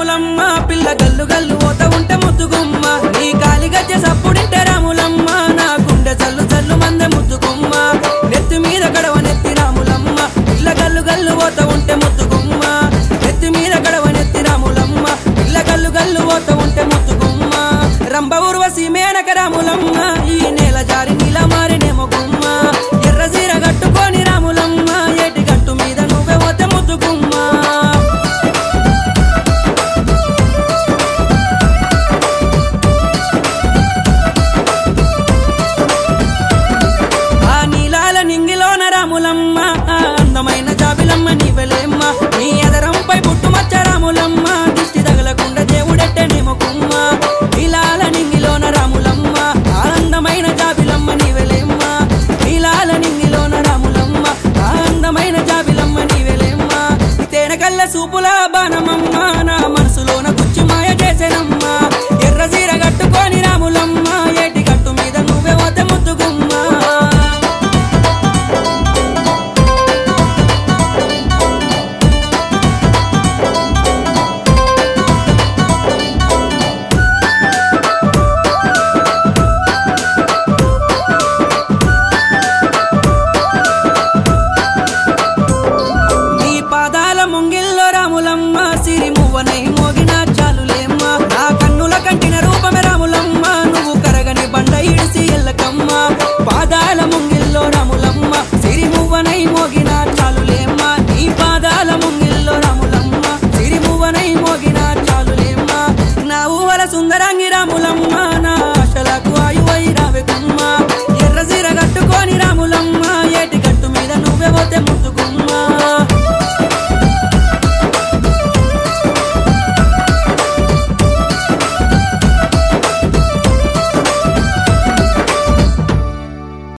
రాములమ్మ పిల్ల గల్లు గల్లు పోత ఉంటే ముద్దుగుమ్మ నీ కాలి గజ్జె సప్పుడింటే రాములమ్మ నా గుండె చల్లు చల్లు మందె ముద్దుగుమ్మ నెత్తి మీద గడవ నెత్తి రాములమ్మ పిల్ల గల్లు గల్లు పోత ఉంటే ముద్దుగుమ్మ నెత్తి మీద గడవ నెత్తి రాములమ్మ పిల్ల గల్లు గల్లు పోత ఉంటే ముద్దుగుమ్మ రంభ ఉర్వశి మేనక రాములమ్మ ఈ నేల జారి నీల మారినేమో గుమ్మ ఎర్ర సీర కట్టుకొని రాములమ్మ ఏటి గట్టు మీద నువ్వే పోతే ముద్దుగుమ్మ ఆ నీలాల నింగిలోన రాములమ్మ ఆ అందమైన జాబిలమ్మ నీవెలేమ్మ నీ ఎదరంపై పుట్టుమచ్చ రాములమ్మ దిష్టి తగలకుండా దేవుడెట్టే నిమకుమ్మ నీలాల నింగిలోన రాములమ్మ ఆ అందమైన జాబిలమ్మ నీవెలేమ్మ నీలాల నింగిలోన రాములమ్మ ఆ అందమైన జాబిలమ్మ నీవెలేమ్మ తేనెకల్ల సూపుల బాణమమ్మ నా మనసులోన గుచ్చి మాయ చేసేనమ్మ ఎర్ర సీర కట్టుకొని రాములమ్మ ఏటి గట్టు మీద నువ్వే పోతే ముద్దుగుమ్మ నీ పాదాల ముంగిల్లో రాములమ్మ సిరి మువ్వనై మోగిన చాలులేమ్మ నా కన్నుల కంటిన రూపమే రాములమ్మ నువ్వు కరగని బండ ఇడిసి ఎల్లకమ్మ పాదాల ముంగిల్లో రాములమ్మ సిరి మువ్వనై మోగిన చాలులేమ్మ నీ పాదాల ముంగిల్లో రాములమ్మ సిరి మువ్వనై మోగిన చాలులేమ్మ నా ఊవల సుందరాంగి